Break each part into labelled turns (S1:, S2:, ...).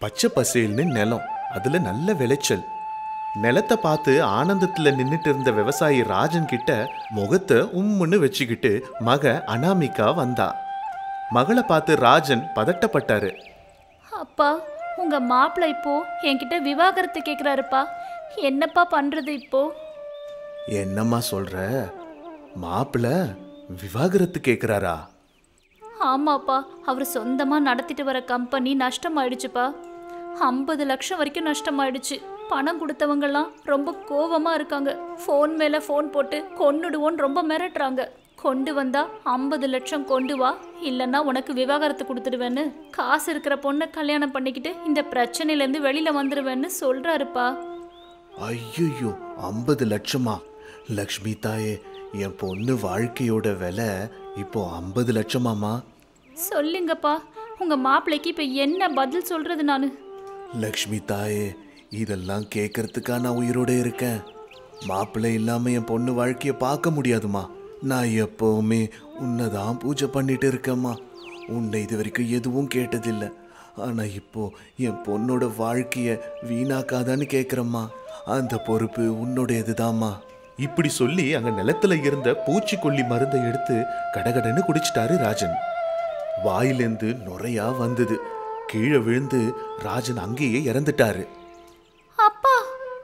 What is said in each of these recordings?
S1: பச்சை பசேல்னு நிலம் அதுல நல்ல விளைச்சல் நிலத்தை பார்த்து ஆனந்தத்துல நின்னுட்டு இருந்த விவசாயி ராஜன் கிட்ட முகத்தை உம்முன்னு வச்சுக்கிட்டு மக அனாமிகா வந்தா மகளை பார்த்து ராஜன் பதட்டப்பட்டாரு
S2: அப்பா உங்க மாப்பிள்ளை இப்போ என்கிட்ட விவாகரத்து கேக்குறாருப்பா என்னப்பா பண்றது இப்போ
S1: என்னம்மா சொல்ற மாப்பிள்ள விவாகரத்து கேக்குறாரா
S2: ஆமாப்பா அவர் சொந்தமா நடத்திட்டு வர கம்பெனி நஷ்டமாயிடுச்சுப்பா ஐம்பது லட்சம் வரைக்கும் நஷ்டமாயிடுச்சு பணம் கொடுத்தவங்கலாம் ரொம்ப கோவமா இருக்காங்க ஃபோன் மேல ஃபோன் போட்டு கொன்னுடுவோன்னு ரொம்ப மிரட்டுறாங்க கொண்டு வந்தா ஐம்பது லட்சம் கொண்டு வா இல்லைன்னா உனக்கு விவாகரத்து கொடுத்துடுவேன்னு காசு இருக்கிற பொண்ணை கல்யாணம் பண்ணிக்கிட்டு இந்த பிரச்சனையிலேருந்து வெளியில வந்துடுவேன்னு சொல்றாருப்பா
S1: ஐயோ ஐம்பது லட்சமா லக்ஷ்மி தாயே என் பொண்ணு வாழ்க்கையோட விலை இப்போ ஐம்பது லட்சமாமா
S2: சொல்லுங்கப்பா உங்க மாப்பிள்ளைக்கு இப்ப என்ன பதில் சொல்றது நானு
S1: லக்ஷ்மி தாயே இதெல்லாம் கேட்கறதுக்கா நான் உயிரோட இருக்கேன் மாப்பிள்ளை இல்லாம என் பொண்ணு வாழ்க்கைய பார்க்க முடியாதுமா நான் எப்பவுமே உன்னை தான் பூஜை பண்ணிட்டு இருக்கேம்மா உன்னை இது வரைக்கும் எதுவும் கேட்டதில்லை ஆனா இப்போ என் பொண்ணோட வாழ்க்கைய வீணாக்காதான்னு கேட்குறம்மா அந்த பொறுப்பு உன்னோடையதுதாம்மா இப்படி சொல்லி அங்க நிலத்துல இருந்த பூச்சிக்கொல்லி மருந்தை எடுத்து கடகடன்னு குடிச்சிட்டாரு ராஜன் வாயிலேந்து நுரையா வந்தது கீழே விழுந்து ராஜன் அங்கேயே இறந்துட்டாரு
S2: அப்பா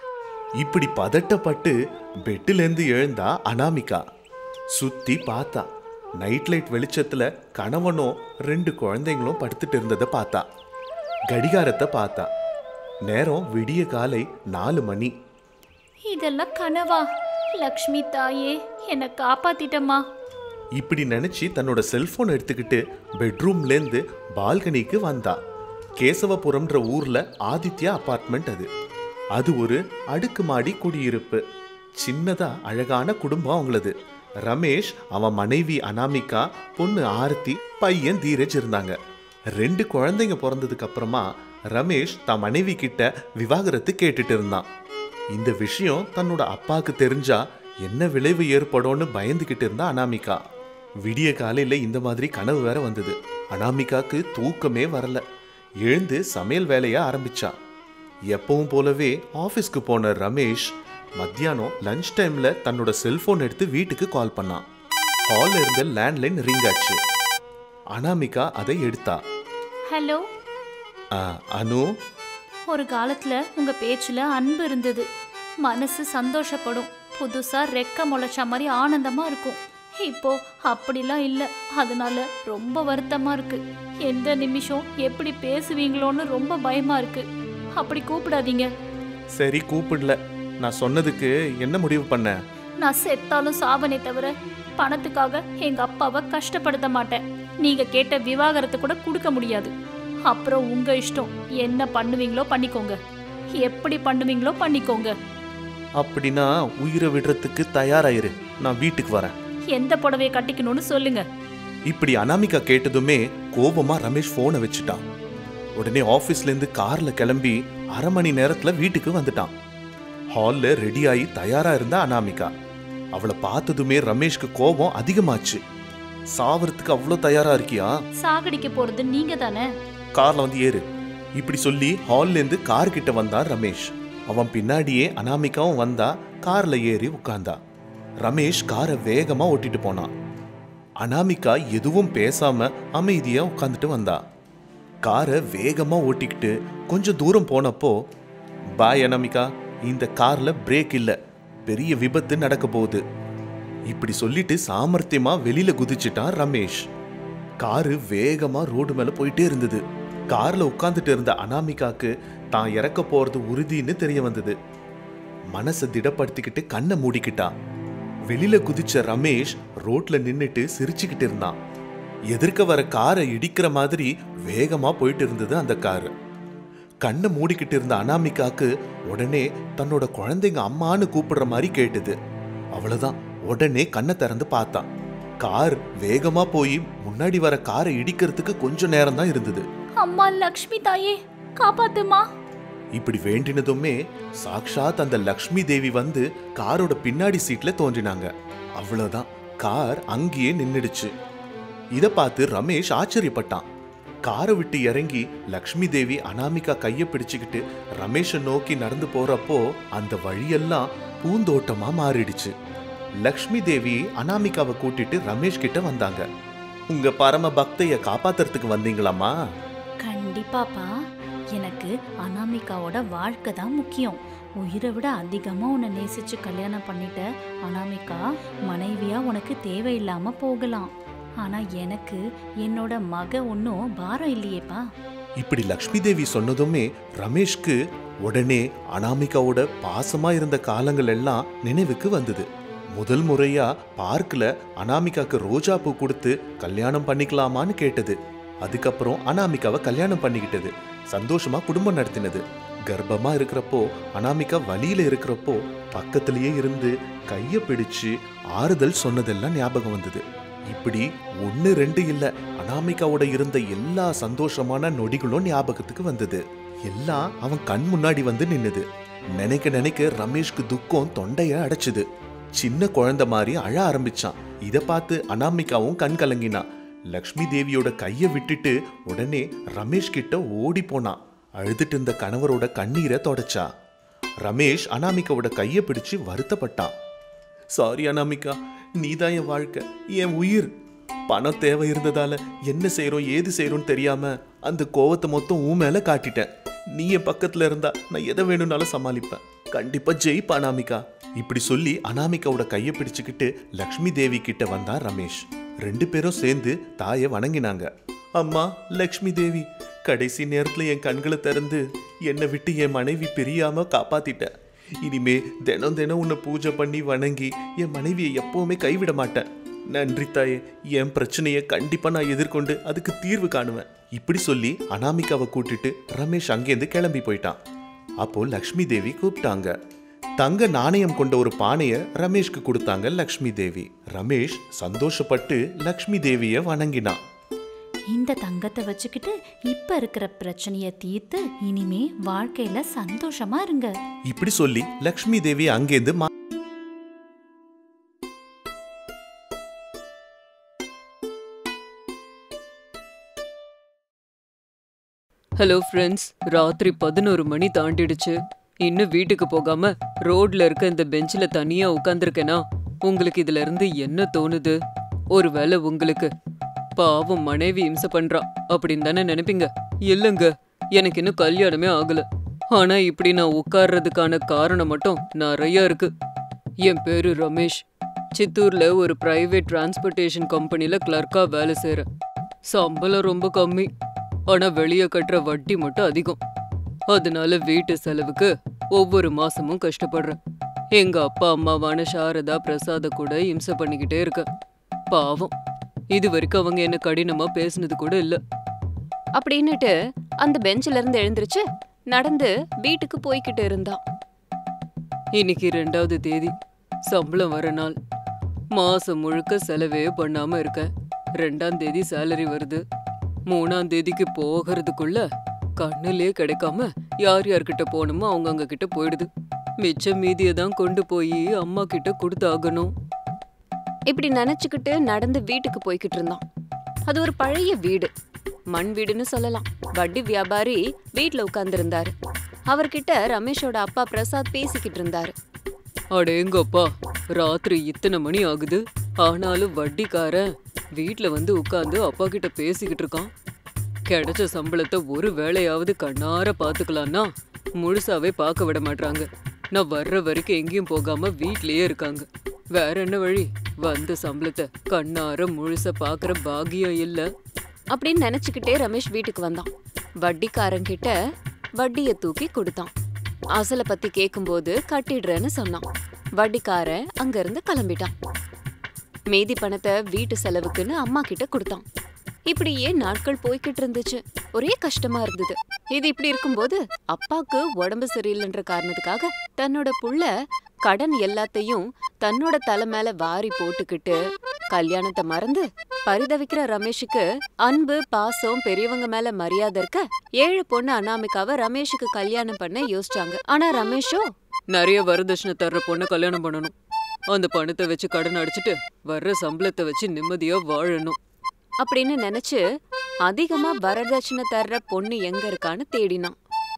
S1: இப்படி பதட்டப்பட்டு பெட்டிலேருந்து எழுந்தா அனாமிகா சுத்தி பார்த்தா நைட் லைட் வெளிச்சத்துல கணவனும் ரெண்டு குழந்தைங்களும் படுத்துட்டு இருந்ததை பார்த்தா கடிகாரத்தை பார்த்தா நேரம் விடிய காலை நாலு மணி
S2: இதெல்லாம் கனவா லக்ஷ்மி தாயே என்னை காப்பாத்திட்டம்மா
S1: இப்படி நினைச்சு தன்னோட செல்போன் எடுத்துக்கிட்டு பெட்ரூம்லேருந்து பால்கனிக்கு வந்தா கேசவபுரம்ன்ற ஊர்ல ஆதித்யா அபார்ட்மெண்ட் அது அது ஒரு அடுக்குமாடி குடியிருப்பு சின்னதா அழகான குடும்பம் அவங்களது ரமேஷ் அவன் மனைவி அனாமிகா பொண்ணு ஆரத்தி பையன் தீரஜ் இருந்தாங்க ரெண்டு குழந்தைங்க பிறந்ததுக்கு அப்புறமா ரமேஷ் தன் மனைவி கிட்ட விவாகரத்து கேட்டுட்டு இருந்தான் இந்த விஷயம் தன்னோட அப்பாவுக்கு தெரிஞ்சா என்ன விளைவு ஏற்படும்னு பயந்துகிட்டு இருந்தா அனாமிகா விடிய காலையில இந்த மாதிரி கனவு வேற வந்தது அனாமிகாக்கு தூக்கமே வரல எழுந்து சமையல் வேலைய ஆரம்பிச்சா எப்பவும் போலவே ஆபீஸ்க்கு போன ரமேஷ் மத்தியானம் லஞ்ச் டைம்ல தன்னோட செல்போன் எடுத்து வீட்டுக்கு கால் பண்ணான் ஹால்ல இருந்த லேண்ட்லைன் ரிங் ஆச்சு அனாமிகா அதை எடுத்தா
S2: ஹலோ
S1: "ஆ, அனு
S2: ஒரு காலத்துல உங்க பேச்சுல அன்பு இருந்தது மனசு சந்தோஷப்படும் புதுசா ரெக்க முளைச்ச மாதிரி ஆனந்தமா இருக்கும் இப்போ அப்படிலாம் இல்ல அதனால ரொம்ப வருத்தமா இருக்கு எந்த நிமிஷம் எப்படி பேசுவீங்களோன்னு ரொம்ப பயமா இருக்கு அப்படி கூப்பிடாதீங்க
S1: சரி கூப்பிடல நான் சொன்னதுக்கு என்ன முடிவு பண்ண
S2: நான் செத்தாலும் சாவனே தவிர பணத்துக்காக எங்க அப்பாவை கஷ்டப்படுத்த மாட்டேன் நீங்க கேட்ட விவாகரத்து கூட கொடுக்க முடியாது அப்புறம் உங்க இஷ்டம் என்ன பண்ணுவீங்களோ பண்ணிக்கோங்க எப்படி பண்ணுவீங்களோ பண்ணிக்கோங்க
S1: அப்படின்னா உயிரை விடுறதுக்கு தயாராயிரு நான் வீட்டுக்கு வரேன்
S2: எந்த புடவையை கட்டிக்கணும்னு சொல்லுங்க
S1: இப்படி அனாமிகா கேட்டதுமே கோபமா ரமேஷ் போனை வச்சுட்டான் உடனே ஆபீஸ்ல இருந்து கார்ல கிளம்பி அரை மணி நேரத்துல வீட்டுக்கு வந்துட்டான் ஹால்ல ரெடியாகி தயாரா இருந்தா அனாமிகா அவளை பார்த்ததுமே ரமேஷ்க்கு கோபம் அதிகமாச்சு சாவறதுக்கு அவ்வளோ தயாரா இருக்கியா
S2: சாகடிக்க போறது நீங்க தானே
S1: கார்ல வந்து ஏறு இப்படி சொல்லி ஹால்ல இருந்து கார் கிட்ட வந்தான் ரமேஷ் அவன் பின்னாடியே அனாமிகாவும் வந்தா கார்ல ஏறி உட்கார்ந்தா ரமேஷ் காரை வேகமா ஓட்டிட்டு போனான் அனாமிகா எதுவும் பேசாம அமைதியா உட்காந்துட்டு வந்தா காரை வேகமா ஓட்டிக்கிட்டு கொஞ்சம் தூரம் போனப்போ பாய் அனாமிகா இந்த கார்ல பிரேக் இல்ல பெரிய விபத்து நடக்க போகுது இப்படி சொல்லிட்டு சாமர்த்தியமா வெளியில குதிச்சிட்டான் ரமேஷ் காரு வேகமா ரோடு மேல போயிட்டே இருந்தது கார்ல உட்கார்ந்துட்டு இருந்த அனாமிகாக்கு தான் இறக்க போறது உறுதின்னு தெரிய வந்தது மனசை திடப்படுத்திக்கிட்டு கண்ணை மூடிக்கிட்டா வெளியில குதிச்ச ரமேஷ் ரோட்ல நின்னுட்டு சிரிச்சுக்கிட்டு இருந்தான் எதிர்க்க வர காரை இடிக்கிற மாதிரி வேகமா போயிட்டு இருந்தது அந்த காரு கண்ணை மூடிக்கிட்டு இருந்த அனாமிகாக்கு உடனே தன்னோட குழந்தைங்க அம்மான்னு கூப்பிடுற மாதிரி கேட்டுது அவ்வளவுதான் உடனே கண்ணை திறந்து பார்த்தான் கார் வேகமா போய் முன்னாடி வர காரை இடிக்கிறதுக்கு கொஞ்சம் நேரம் தான் இருந்தது
S2: அம்மா லக்ஷ்மி தாயே காப்பாத்துமா
S1: இப்படி வேண்டினதுமே சாக்ஷாத் அந்த லக்ஷ்மி தேவி வந்து காரோட பின்னாடி சீட்ல தோன்றினாங்க அவ்வளவுதான் கார் அங்கேயே நின்னுடுச்சு இத பார்த்து ரமேஷ் ஆச்சரியப்பட்டான் காரை விட்டு இறங்கி லக்ஷ்மி தேவி அனாமிகா கைய பிடிச்சுக்கிட்டு ரமேஷை நோக்கி நடந்து போறப்போ அந்த வழியெல்லாம் பூந்தோட்டமா மாறிடுச்சு லக்ஷ்மி தேவி அனாமிகாவை கூட்டிட்டு ரமேஷ் கிட்ட வந்தாங்க உங்க பரம பக்தைய காப்பாத்துறதுக்கு வந்தீங்களாமா
S2: கண்டிப்பாப்பா எனக்கு அனாமிகாவோட வாழ்க்கை தான் முக்கியம் உயிரை விட அதிகமா உன்னை நேசிச்சு கல்யாணம் பண்ணிட்ட அனாமிகா மனைவியா உனக்கு தேவையில்லாம போகலாம் ஆனா எனக்கு என்னோட மக ஒன்றும் பாரம் இல்லையேப்பா
S1: இப்படி லக்ஷ்மி தேவி சொன்னதுமே ரமேஷ்க்கு உடனே அனாமிகாவோட பாசமா இருந்த காலங்கள் எல்லாம் நினைவுக்கு வந்தது முதல் முறையா பார்க்ல அனாமிகாக்கு ரோஜா பூ கொடுத்து கல்யாணம் பண்ணிக்கலாமான்னு கேட்டது அதுக்கப்புறம் அனாமிகாவை கல்யாணம் பண்ணிக்கிட்டது சந்தோஷமா குடும்பம் நடத்தினது கர்ப்பமா இருக்கிறப்போ அனாமிகா வலியில இருக்கிறப்போ பக்கத்திலேயே இருந்து கைய பிடிச்சு ஆறுதல் சொன்னதெல்லாம் ஞாபகம் வந்தது இப்படி ஒன்னு ரெண்டு இல்ல அனாமிகாவோட இருந்த எல்லா சந்தோஷமான நொடிகளும் ஞாபகத்துக்கு வந்தது எல்லாம் அவன் கண் முன்னாடி வந்து நின்னுது நினைக்க நினைக்க ரமேஷ்க்கு துக்கம் தொண்டைய அடைச்சுது சின்ன குழந்தை மாதிரி அழ ஆரம்பிச்சான் இத பார்த்து அனாமிகாவும் கண் கலங்கினான் லக்ஷ்மி தேவியோட கைய விட்டுட்டு உடனே ரமேஷ் கிட்ட ஓடி போனான் அழுதுட்டு இருந்த கணவரோட கண்ணீரை தொடச்சா ரமேஷ் அனாமிகாவோட கைய பிடிச்சு வருத்தப்பட்டான் சாரி அனாமிகா நீதான் என் வாழ்க்கை என் உயிர் பணம் தேவை இருந்ததால என்ன செய்றோம் ஏது செய்றோம்னு தெரியாம அந்த கோவத்தை மொத்தம் உன் மேல காட்டிட்டேன் நீ என் பக்கத்துல இருந்தா நான் எதை வேணும்னாலும் சமாளிப்பேன் கண்டிப்பா ஜெயிப்பா அனாமிகா இப்படி சொல்லி அனாமிகாவோட கையை பிடிச்சுக்கிட்டு லக்ஷ்மி தேவி கிட்ட வந்தான் ரமேஷ் ரெண்டு பேரும் சேர்ந்து தாயை வணங்கினாங்க அம்மா லக்ஷ்மி தேவி கடைசி நேரத்துல என் கண்களை திறந்து என்னை விட்டு என் மனைவி பிரியாம காப்பாத்திட்ட இனிமே தினம் தினம் உன்னை பூஜை பண்ணி வணங்கி என் மனைவியை எப்பவுமே கைவிட மாட்டேன் நன்றி தாயே என் பிரச்சனையை கண்டிப்பா நான் எதிர்கொண்டு அதுக்கு தீர்வு காணுவேன் இப்படி சொல்லி அனாமிகாவை கூட்டிட்டு ரமேஷ் அங்கேருந்து கிளம்பி போயிட்டான் அப்போ லக்ஷ்மி தேவி கூப்பிட்டாங்க தங்க நாணயம் கொண்ட ஒரு பானைய ரமேஷ்க்கு கொடுத்தாங்க லக்ஷ்மி தேவி ரமேஷ் சந்தோஷப்பட்டு லக்ஷ்மி தேவிய வணங்கினான்
S2: இந்த தங்கத்தை வச்சுக்கிட்டு இப்ப இருக்கிற பிரச்சனைய தீர்த்து இனிமே வாழ்க்கையில சந்தோஷமா இருங்க
S1: இப்படி சொல்லி லக்ஷ்மி தேவி அங்கேருந்து மா-
S3: ஹலோ ஃப்ரெண்ட்ஸ் ராத்திரி பதினோரு மணி தாண்டிடுச்சு இன்னும் வீட்டுக்கு போகாம ரோட்ல இருக்க இந்த பெஞ்சில் தனியா உட்காந்துருக்கேனா உங்களுக்கு இதுல இருந்து என்ன தோணுது ஒருவேளை உங்களுக்கு பாவம் மனைவி இம்சை பண்றா அப்படின்னு தானே நினைப்பீங்க இல்லைங்க எனக்கு இன்னும் கல்யாணமே ஆகல ஆனா இப்படி நான் உட்கார்றதுக்கான காரணம் மட்டும் நிறைய இருக்கு என் பேரு ரமேஷ் சித்தூர்ல ஒரு பிரைவேட் டிரான்ஸ்போர்ட்டேஷன் கம்பெனில கிளர்க்கா வேலை செய்றேன் சம்பளம் ரொம்ப கம்மி ஆனா வெளியே கட்டுற வட்டி மட்டும் அதிகம் அதனால வீட்டு செலவுக்கு ஒவ்வொரு மாசமும் கஷ்டப்படுறேன் எங்க அப்பா அம்மாவான சாரதா பிரசாத கூட இம்சை பண்ணிக்கிட்டே இருக்க பாவம் இது வரைக்கும் அவங்க என்ன கடினமா பேசுனது கூட இல்ல
S4: அப்படின்னுட்டு அந்த பெஞ்சில இருந்து எழுந்திருச்சு நடந்து வீட்டுக்கு போய்கிட்டு இருந்தான்
S3: இன்னைக்கு ரெண்டாவது தேதி சம்பளம் வர நாள் மாசம் முழுக்க செலவே பண்ணாம இருக்கேன் ரெண்டாம் தேதி சேலரி வருது மூணாம் தேதிக்கு போகிறதுக்குள்ள கண்ணுலயே கிடைக்காம யார் யார்கிட்ட போகணுமோ அவங்க கிட்ட போயிடுது மிச்ச மீதியை தான் கொண்டு போய் அம்மா கிட்ட கொடுத்தாகணும்
S4: இப்படி நினைச்சுக்கிட்டு நடந்து வீட்டுக்கு போய்கிட்டு இருந்தான் அது ஒரு பழைய வீடு மண் வீடுன்னு சொல்லலாம் வட்டி வியாபாரி வீட்ல உட்கார்ந்திருந்தாரு அவர்கிட்ட ரமேஷோட அப்பா பிரசாத் பேசிக்கிட்டு இருந்தாரு
S3: அடேங்கப்பா ராத்திரி இத்தனை மணி ஆகுது ஆனாலும் வட்டிக்காரன் வீட்ல வந்து உட்காந்து அப்பா கிட்ட பேசிக்கிட்டு இருக்கான் கிடைச்ச சம்பளத்தை ஒரு வேளையாவது கண்ணார பாத்துக்கலாம்னா முழுசாவே பார்க்க விட மாட்றாங்க நான் வர்ற வரைக்கும் எங்கேயும் போகாம வீட்லயே இருக்காங்க வேற என்ன வழி வந்த சம்பளத்தை கண்ணார முழுசா பாக்குற பாக்கியம் இல்ல
S4: அப்படின்னு நினைச்சுக்கிட்டே ரமேஷ் வீட்டுக்கு வந்தான் வட்டிக்காரங்கிட்ட வட்டிய தூக்கி கொடுத்தான் அசலை பத்தி கேக்கும்போது கட்டிடுறேன்னு சொன்னான் வட்டிக்காரன் அங்க இருந்து கிளம்பிட்டான் மீதி பணத்தை வீட்டு செலவுக்குன்னு அம்மா கிட்ட கொடுத்தான் இப்படியே நாட்கள் போய்கிட்டு இருந்துச்சு ஒரே கஷ்டமா இருந்தது இது இப்படி இருக்கும்போது அப்பாக்கு உடம்பு சரியில்லைன்ற காரணத்துக்காக தன்னோட புள்ள கடன் எல்லாத்தையும் தன்னோட தலை மேல வாரி போட்டுக்கிட்டு கல்யாணத்தை மறந்து பரிதவிக்கிற ரமேஷுக்கு அன்பு பாசம் பெரியவங்க மேல மரியாதை இருக்க ஏழு பொண்ணு அனாமிகாவை ரமேஷுக்கு கல்யாணம் பண்ண யோசிச்சாங்க ஆனா ரமேஷோ
S3: நிறைய வரதட்சணை தர்ற பொண்ணை கல்யாணம் பண்ணணும் அந்த பணத்தை வச்சு கடன் அடிச்சிட்டு வர்ற சம்பளத்தை வச்சு நிம்மதியா வாழணும்
S4: அப்படின்னு நினைச்சு அதிகமா வரதட்சணை தர்ற பொண்ணு எங்க இருக்கான்னு தேடினான்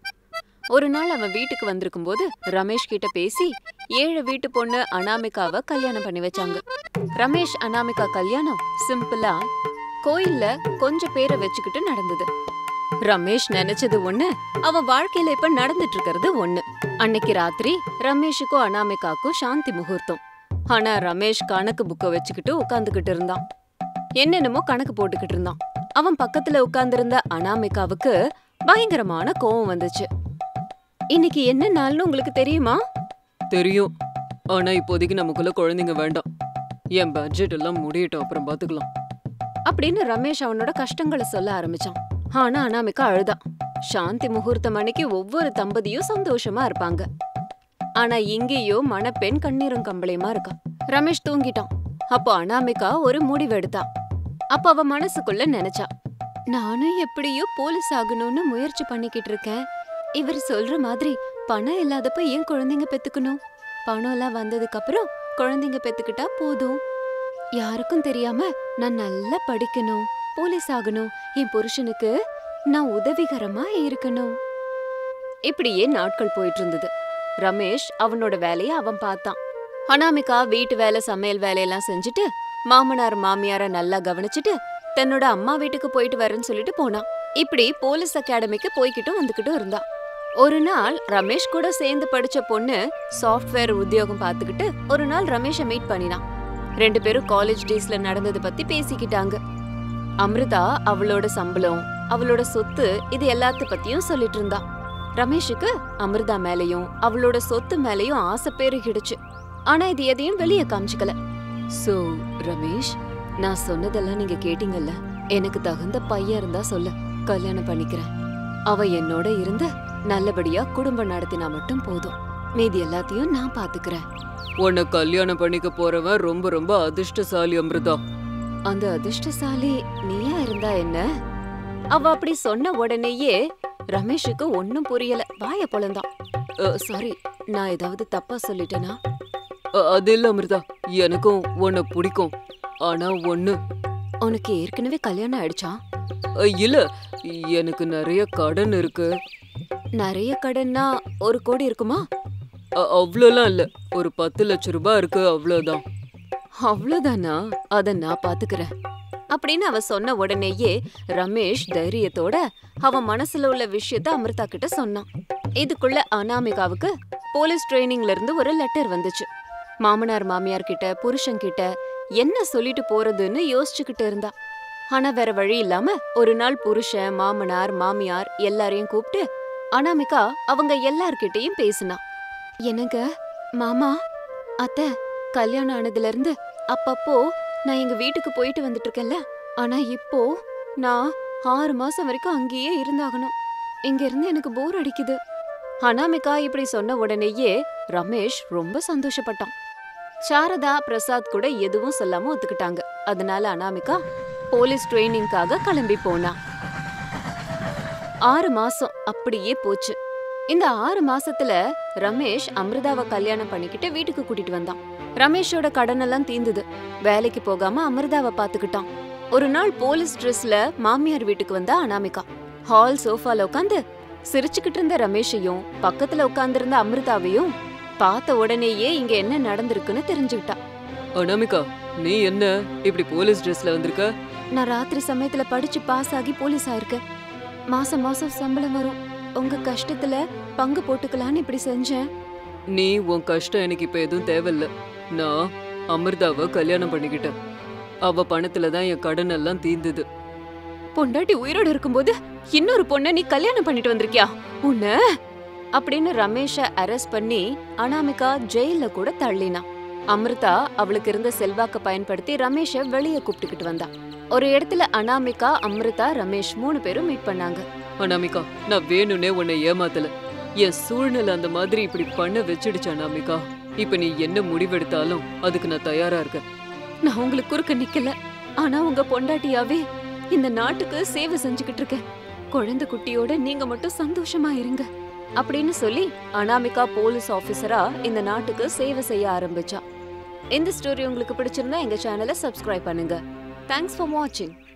S4: ஒரு நாள் அவன் வீட்டுக்கு வந்திருக்கும் போது ரமேஷ் கிட்ட பேசி ஏழு வீட்டு பொண்ணு அனாமிகாவை கல்யாணம் பண்ணி வச்சாங்க ரமேஷ் அனாமிகா கல்யாணம் சிம்பிளா கோயில்ல கொஞ்சம் பேரை வச்சுக்கிட்டு நடந்தது ரமேஷ் நினைச்சது ஒண்ணு அவன் வாழ்க்கையில இப்ப நடந்துட்டு இருக்கிறது ஒண்ணு அன்னைக்கு ராத்திரி ரமேஷுக்கும் அனாமிகாக்கும் சாந்தி முகூர்த்தம் ஆனா ரமேஷ் கணக்கு புக்க வச்சுக்கிட்டு உட்காந்துக்கிட்டு இருந்தான் என்னென்னமோ கணக்கு போட்டுக்கிட்டு இருந்தான் அவன் பக்கத்துல உட்கார்ந்திருந்த அனாமிகாவுக்கு பயங்கரமான கோவம் வந்துச்சு இன்னைக்கு என்ன நாள்னு உங்களுக்கு தெரியுமா
S3: தெரியும் ஆனா இப்போதைக்கு நமக்குள்ள குழந்தைங்க வேண்டாம் என் பட்ஜெட் எல்லாம் முடியட்டும் அப்புறம் பாத்துக்கலாம்
S4: அப்படின்னு ரமேஷ் அவனோட கஷ்டங்களை சொல்ல ஆரம்பிச்சான் ஆனா அனாமிகா அழுதா சாந்தி முகூர்த்தம் அன்னைக்கு ஒவ்வொரு தம்பதியும் சந்தோஷமா இருப்பாங்க ஆனா இங்கேயோ மணப்பெண் கண்ணீரும் கம்பளையுமா இருக்கா ரமேஷ் தூங்கிட்டான் அப்போ அனாமிகா ஒரு முடிவு எடுத்தா அப்ப அவ மனசுக்குள்ள நினைச்சா நானும் எப்படியோ போலீஸ் ஆகணும்னு முயற்சி பண்ணிக்கிட்டு இருக்கேன் இவர் சொல்ற மாதிரி பணம் இல்லாதப்ப ஏன் குழந்தைங்க பெத்துக்கணும் பணம் எல்லாம் வந்ததுக்கு அப்புறம் குழந்தைங்க பெத்துக்கிட்டா போதும் யாருக்கும் தெரியாம நான் நல்லா படிக்கணும் போலீஸ் ஆகணும் என் புருஷனுக்கு நான் உதவிகரமா இருக்கணும் இப்படியே நாட்கள் போயிட்டு இருந்தது ரமேஷ் அவனோட வேலைய அவன் பார்த்தான் அனாமிகா வீட்டு வேலை சமையல் வேலையெல்லாம் செஞ்சுட்டு மாமனார் மாமியார நல்லா கவனிச்சுட்டு தன்னோட அம்மா வீட்டுக்கு போயிட்டு வரேன்னு சொல்லிட்டு போனான் இப்படி போலீஸ் அகாடமிக்கு போய்கிட்டும் வந்துகிட்டும் இருந்தான் ஒரு நாள் ரமேஷ் கூட சேர்ந்து படிச்ச பொண்ணு சாஃப்ட்வேர் உத்தியோகம் பார்த்துக்கிட்டு ஒரு நாள் ரமேஷை மீட் பண்ணினான் ரெண்டு பேரும் காலேஜ் டேஸ்ல நடந்தது பத்தி பேசிக்கிட்டாங்க அமிர்தா அவளோட சம்பளம் அவளோட சொத்து இது எல்லாத்த பத்தியும் சொல்லிட்டு இருந்தா ரமேஷுக்கு அமிர்தா மேலயும் அவளோட சொத்து மேலயும் ஆசை பெருகிடுச்சு ஆனா இது எதையும் வெளியே காமிச்சுக்கல சோ ரமேஷ் நான் சொன்னதெல்லாம் நீங்க கேட்டீங்கல்ல எனக்கு தகுந்த பையன் இருந்தா சொல்லு கல்யாணம் பண்ணிக்கிறேன் அவ என்னோட இருந்து நல்லபடியா குடும்பம் நடத்தினா மட்டும் போதும் மீதி எல்லாத்தையும் நான் பாத்துக்கிறேன்
S3: உன்னை கல்யாணம் பண்ணிக்க போறவன் ரொம்ப ரொம்ப அதிர்ஷ்டசாலி அமிர்தா
S4: அந்த அதிர்ஷ்டசாலி நீயா இருந்தா என்ன அவ அப்படி சொன்ன உடனேயே ரமேஷுக்கு ஒன்னும் புரியல வாய பொழந்தான் சாரி நான் ஏதாவது தப்பா சொல்லிட்டேனா
S3: அ- அது இல்ல அமிர்தா எனக்கும் உன்னை பிடிக்கும் ஆனா ஒண்ணு
S4: உனக்கு ஏற்கனவே கல்யாணம் ஆயிடுச்சா
S3: அ, இல்ல எனக்கு நிறைய கடன் இருக்கு
S4: நிறைய கடன்னா ஒரு கோடி இருக்குமா
S3: அ- அவ்வளோலாம் இல்ல ஒரு பத்து லட்சம் ரூபாய் இருக்கு அவ்வளவுதான்
S4: அவ்வளவுதானா அத நான் பாத்துக்கிறேன் அப்படின்னு அவ சொன்ன உடனேயே ரமேஷ் தைரியத்தோட அவன் மனசுல உள்ள விஷயத்த அமிர்தா கிட்ட சொன்னான் இதுக்குள்ள அனாமிகாவுக்கு போலீஸ் ட்ரைனிங்ல இருந்து ஒரு லெட்டர் வந்துச்சு மாமனார் மாமியார் கிட்ட புருஷன் கிட்ட என்ன சொல்லிட்டு போறதுன்னு யோசிச்சுக்கிட்டு இருந்தா ஆனா வேற வழி இல்லாம ஒரு நாள் புருஷன் மாமனார் மாமியார் எல்லாரையும் கூப்பிட்டு அனாமிகா அவங்க எல்லார்கிட்டயும் பேசினா என்னங்க மாமா அத்தை கல்யாணம் ஆனதுல இருந்து அப்பப்போ நான் எங்க வீட்டுக்கு போயிட்டு வந்துட்டு இருக்கேன்ல ஆனா இப்போ நான் ஆறு மாசம் வரைக்கும் அங்கேயே இருந்தாகணும் இங்க இருந்து எனக்கு போர் அடிக்குது அனாமிகா இப்படி சொன்ன உடனேயே ரமேஷ் ரொம்ப சந்தோஷப்பட்டான் சாரதா பிரசாத் கூட எதுவும் சொல்லாம ஒத்துக்கிட்டாங்க அதனால அனாமிகா போலீஸ் ட்ரைனிங்காக கிளம்பி போனா ஆறு மாசம் அப்படியே போச்சு இந்த ஆறு மாசத்துல ரமேஷ் அமிர்தாவை கல்யாணம் பண்ணிக்கிட்டு வீட்டுக்கு கூட்டிட்டு வந்தான் ரமேஷோட கடனெல்லாம் தீந்துது வேலைக்கு போகாம அமிர்தாவை பாத்துக்கிட்டான் ஒரு நாள் போலீஸ் ட்ரெஸ்ல மாமியார் வீட்டுக்கு வந்தா அனாமிகா ஹால் சோஃபால உட்காந்து சிரிச்சுக்கிட்டு இருந்த ரமேஷையும் பக்கத்துல உட்கார்ந்திருந்த அமிர்தாவையும் பார்த்த உடனேயே இங்க என்ன நடந்திருக்குன்னு தெரிஞ்சுக்கிட்டா
S3: அனாமிகா நீ என்ன இப்படி போலீஸ் ட்ரெஸ்ல வந்திருக்க
S4: நான் ராத்திரி சமயத்துல படிச்சு பாஸ் ஆகி போலீஸ் ஆயிருக்கேன் மாசம் மாசம் சம்பளம் வரும் உங்க கஷ்டத்துல பங்கு போட்டுக்கலான்னு இப்படி செஞ்சேன்
S3: நீ உன் கஷ்டம் எனக்கு இப்ப எதுவும் தேவையில்ல நான் அமிர்தாவை கல்யாணம் பண்ணிக்கிட்டேன் அவ பணத்துல தான் என் கடன் எல்லாம் தீர்ந்தது
S4: பொண்டாட்டி உயிரோட இருக்கும்போது இன்னொரு பொண்ணை நீ கல்யாணம் பண்ணிட்டு வந்திருக்கியா உன்ன அப்படின்னு ரமேஷ அரெஸ்ட் பண்ணி அனாமிகா ஜெயில கூட தள்ளினா அமிர்தா அவளுக்கு இருந்த செல்வாக்க பயன்படுத்தி ரமேஷ வெளிய கூப்பிட்டுக்கிட்டு வந்தா ஒரு இடத்துல அனாமிகா அமிர்தா ரமேஷ் மூணு பேரும் மீட் பண்ணாங்க
S3: அனாமிகா நான் வேணும்னே உன்னை ஏமாத்தல என் சூழ்நிலை அந்த மாதிரி இப்படி பண்ண வச்சிடுச்சு அனாமிகா இப்ப நீ என்ன முடிவெடுத்தாலும் அதுக்கு நான் தயாரா இருக்கேன்
S4: நான் உங்களுக்கு குறுக்க நிக்கல ஆனா உங்க பொண்டாட்டியாவே இந்த நாட்டுக்கு சேவை செஞ்சுக்கிட்டு இருக்கேன் குழந்தை குட்டியோட நீங்க மட்டும் சந்தோஷமா இருங்க அப்படின்னு சொல்லி அனாமிகா போலீஸ் ஆபீசரா இந்த நாட்டுக்கு சேவை செய்ய ஆரம்பிச்சா இந்த ஸ்டோரி உங்களுக்கு பிடிச்சிருந்தா எங்க சேனலை சப்ஸ்கிரைப் பண்ணுங்க தேங்க்ஸ் ஃபார் வாட்சிங்